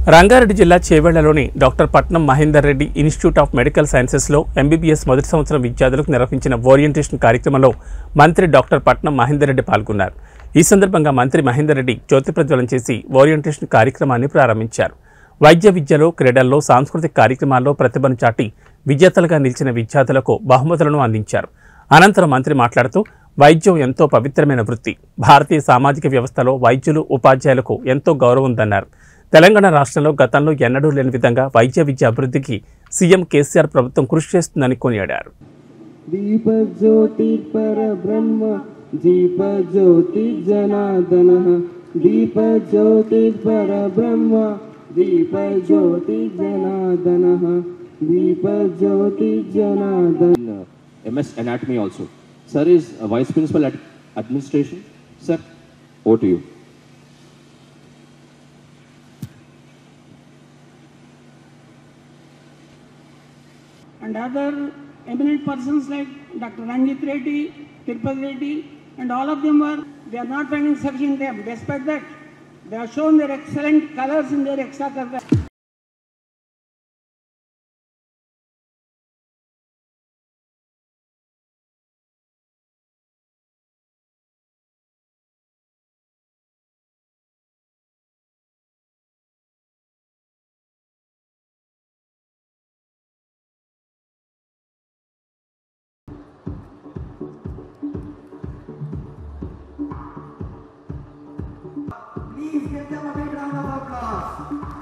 రంగారెడ్డి జిల్లా చేవెళ్లలోని doctor Patnam Mahender Reddy institute of medical సైన్సెస్లో ఎంబీబీఎస్ మొదటి సంవత్సరం విద్యార్థులకు నిర్వహించిన ఓరియంటేషన్ కార్యక్రమంలో మంత్రి డాక్టర్ పట్నం మహేందర్ రెడ్డి పాల్గొన్నారు ఈ సందర్భంగా మంత్రి మహేందర్ రెడ్డి జ్యోతి ప్రజ్వలన చేసి ఓరియంటేషన్ కార్యక్రమాన్ని ప్రారంభించారు వైద్య విద్యలో క్రీడల్లో సాంస్కృతిక కార్యక్రమాల్లో ప్రతిభను చాటి విజేతలుగా నిలిచిన విద్యార్థులకు బహుమతులను అందించారు అనంతరం మంత్రి మాట్లాడుతూ వైద్యం ఎంతో పవిత్రమైన వృత్తి భారతీయ సామాజిక వ్యవస్థలో వైద్యులు ఉపాధ్యాయులకు ఎంతో గౌరవం ఉందన్నారు తెలంగాణ రాష్ట్రంలో గతంలో ఎన్నడూ లేని విధంగా వైద్య విద్య అభివృద్ధికి సీఎం కేసీఆర్ ప్రభుత్వం కృషి చేస్తుందని కొనియాడారు दीपज्योति परब्रह्म दीपज्योति जनार्दनः दीपज्योति परब्रह्म Deepjyoti जनार्दनः Deepjyoti Janardan in uh, MS Anatomy also. Sir is uh, Vice Principal at Administration. Sir, over to you. and other eminent persons like Dr. Ranjit Reddy, Tirupati Reddy, and all of them were, they are not finding sufficient time. Despite that, they have shown their excellent colors in their extracurricular. Please give them a big round of applause.